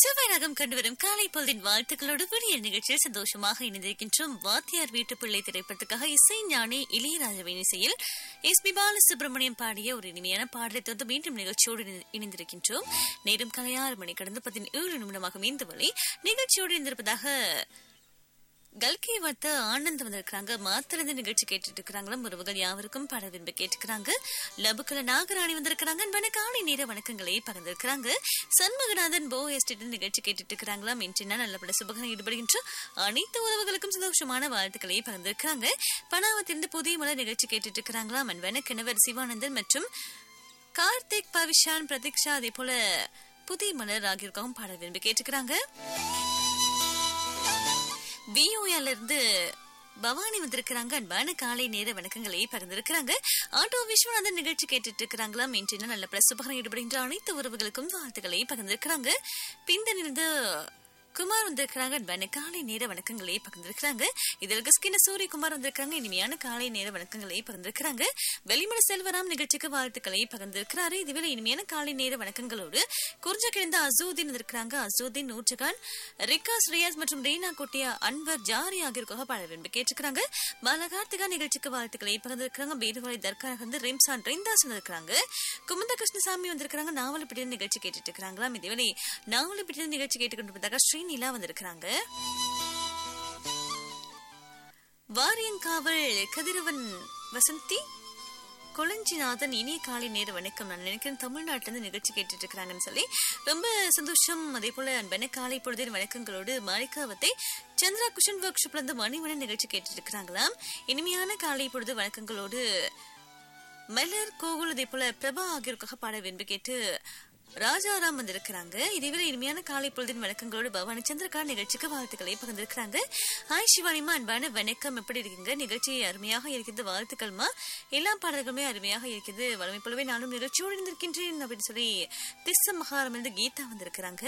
செவ்வாய் ரகம் கண்டு வரும் காலை பொழுதின் வாழ்த்துக்களோடு விடிய நிகழ்ச்சியில் சந்தோஷமாக இணைந்திருக்கின்றோம் வாத்தியார் வீட்டு பிள்ளை திரைப்படத்துக்காக இசை ஞானி இளையராஜவின் இசையில் எஸ் பி பாலசுப்ரமணியம் பாடிய ஒரு இனிமையான பாடலை தொடர்ந்து மீண்டும் நிகழ்ச்சியோடு இணை- இணைந்திருக்கின்றோம் நேரம் காலை ஆறு மணி கடந்து பதினேழு நிமிடமாக மீண்டு வரை நிகழ்ச்சியோடு இணைந்திருப்பதாக கல்கி வத்த ஆனந்த் வந்திருக்கிறாங்க மாத்திரந்த நிகழ்ச்சி கேட்டுட்டு இருக்கிறாங்களும் உறவுகள் யாவருக்கும் பாட விரும்ப கேட்டுக்கிறாங்க லபுக்கல நாகராணி வந்திருக்கிறாங்க அன்பான காலை நேர வணக்கங்களை பகிர்ந்திருக்கிறாங்க சண்முகநாதன் போ எஸ்டேட் நிகழ்ச்சி கேட்டுட்டு இருக்கிறாங்களாம் இன்று நான் நல்லபட சுபகம் ஈடுபடுகின்ற அனைத்து உறவுகளுக்கும் சந்தோஷமான வாழ்த்துக்களை பகிர்ந்திருக்கிறாங்க பனாவத்திலிருந்து புதிய மலர் நிகழ்ச்சி கேட்டுட்டு இருக்கிறாங்களாம் அன்பான கிணவர் சிவானந்தன் மற்றும் கார்த்திக் பவிஷான் பிரதீக்ஷா அதே போல புதிய மலர் ஆகியோருக்காகவும் பாட விரும்பி கேட்டுக்கிறாங்க விஓஎல்ல இருந்து பவானி வந்திருக்கிறாங்க அன்பான காலை நேர வணக்கங்களை பகிர்ந்திருக்கிறாங்க ஆட்டோ விஸ்வநாதன் நிகழ்ச்சி கேட்டுட்டு இருக்கிறாங்களாம் இன்று நல்ல பிரசுபகரம் ஈடுபடுகின்ற அனைத்து உறவுகளுக்கும் வாழ்த்துக்களை பகிர்ந்திருக்கிறாங்க பிந்தனிலிருந்து குமார் வந்திருக்கிறாங்க அன்பான காலை நேர வணக்கங்களை பகிர்ந்திருக்கிறாங்க இதற்கு ஸ்கின சூரியகுமார் வந்திருக்காங்க இனிமையான காலை நேர வணக்கங்களை பகிர்ந்திருக்கிறாங்க வெளிமட செல்வராம் நிகழ்ச்சிக்கு வாழ்த்துக்களை பகிர்ந்திருக்கிறாரு இதுவேளை இனிமையான காலை நேர வணக்கங்களோடு குறிஞ்ச கிழந்த அசூதீன் வந்திருக்கிறாங்க அசூதீன் நூற்றுகான் ரிகாஸ் ரியாஸ் மற்றும் ரீனா குட்டியா அன்வர் ஜாரி ஆகியோருக்காக பாட விரும்பி கேட்டுக்கிறாங்க பாலகார்த்திகா நிகழ்ச்சிக்கு வாழ்த்துக்களை பகிர்ந்திருக்கிறாங்க பேருவாய் தர்காக வந்து ரிம்சான் ரெய்ந்தாஸ் வந்திருக்கிறாங்க குமுந்த கிருஷ்ணசாமி வந்திருக்கிறாங்க நாவலப்பிடிய நிகழ்ச்சி கேட்டுட்டு இருக்கிறாங்களாம் இதுவேளை நாவலப்பிடிய நிகழ்ச்சி கேட்டுக்கொண்டிருப்பதாக ஸ்ரீநிலா வந்திருக்கிறாங்க வாரியங்காவல் கதிரவன் வசந்தி கொளஞ்சிநாதன் இனிய காலை நேர வணக்கம் நான் நினைக்கிறேன் தமிழ்நாட்டுல இருந்து நிகழ்ச்சி கேட்டுட்டு இருக்கிறாங்கன்னு சொல்லி ரொம்ப சந்தோஷம் அதே போல அன்பான காலை பொழுதின் வணக்கங்களோடு மாணிக்காவத்தை சந்திரா குஷன் ஒர்க் ஷாப்ல இருந்து மணிமணி நிகழ்ச்சி கேட்டுட்டு இருக்கிறாங்களாம் இனிமையான காலை பொழுது வணக்கங்களோடு மலர் கோகுல் அதே போல பிரபா ஆகியோருக்காக பாட விரும்பி கேட்டு ராஜாராம் வந்திருக்கிறாங்க இதேவேளை இனிமையான காலை பொழுதின் வணக்கங்களோடு பவானி சந்திரகார் நிகழ்ச்சிக்கு வாழ்த்துக்களை பகிர்ந்திருக்கிறாங்க ஹாய் சிவானிமா அன்பான வணக்கம் எப்படி இருக்கீங்க நிகழ்ச்சி அருமையாக இருக்கிறது வாழ்த்துக்கள்மா எல்லா பாடல்களுமே அருமையாக இருக்கிறது வளமை போலவே நானும் நிகழ்ச்சியோடு இருந்திருக்கின்றேன் அப்படின்னு சொல்லி திஸ்ஸ மகாரம் இருந்து கீதா வந்திருக்கிறாங்க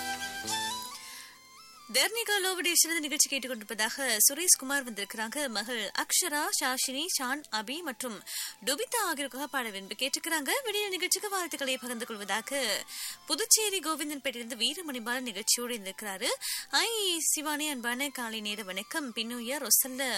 தர்ணிகா லோவடேஷன் நிகழ்ச்சி கேட்டுக்கொண்டிருப்பதாக சுரேஷ் குமார் வந்திருக்கிறாங்க மகள் அக்ஷரா சாஷினி ஷான் அபி மற்றும் டுபிதா ஆகியோருக்காக பாட விரும்பி கேட்டுக்கிறாங்க விடிய நிகழ்ச்சிக்கு வாழ்த்துக்களை பகிர்ந்து கொள்வதாக புதுச்சேரி கோவிந்தன்பேட்டிலிருந்து வீரமணிபாலன் நிகழ்ச்சியோடு இருந்திருக்கிறாரு ஐ சிவானி அன்பான காலை நேர வணக்கம் பின்னுயா ரொசல்ல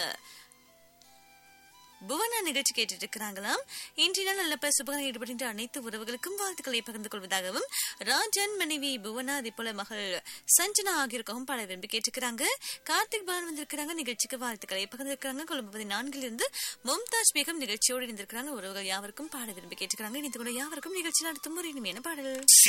புவனா நிகழ்ச்சி கேட்டுட்டு இருக்கிறாங்களாம் இன்றைய நாள் நல்ல சுபகம் ஈடுபடுகின்ற அனைத்து உறவுகளுக்கும் வாழ்த்துக்களை பகிர்ந்து கொள்வதாகவும் ராஜன் மனைவி புவனா அதே போல மகள் சஞ்சனா ஆகியோருக்காகவும் பாட விரும்பி கேட்டுக்கிறாங்க கார்த்திக் பாலன் வந்திருக்கிறாங்க நிகழ்ச்சிக்கு வாழ்த்துக்களை பகிர்ந்திருக்கிறாங்க கொழும்பு பதினான்கில் இருந்து மும்தாஜ் பேகம் நிகழ்ச்சியோடு இருந்திருக்கிறாங்க உறவுகள் யாவருக்கும் பாட விரும்பி கேட்டுக்கிறாங்க இணைந்து கொண்ட யாவருக்கும் நிகழ்ச்சியில் அடுத்த முறை இனிமையான பாடல்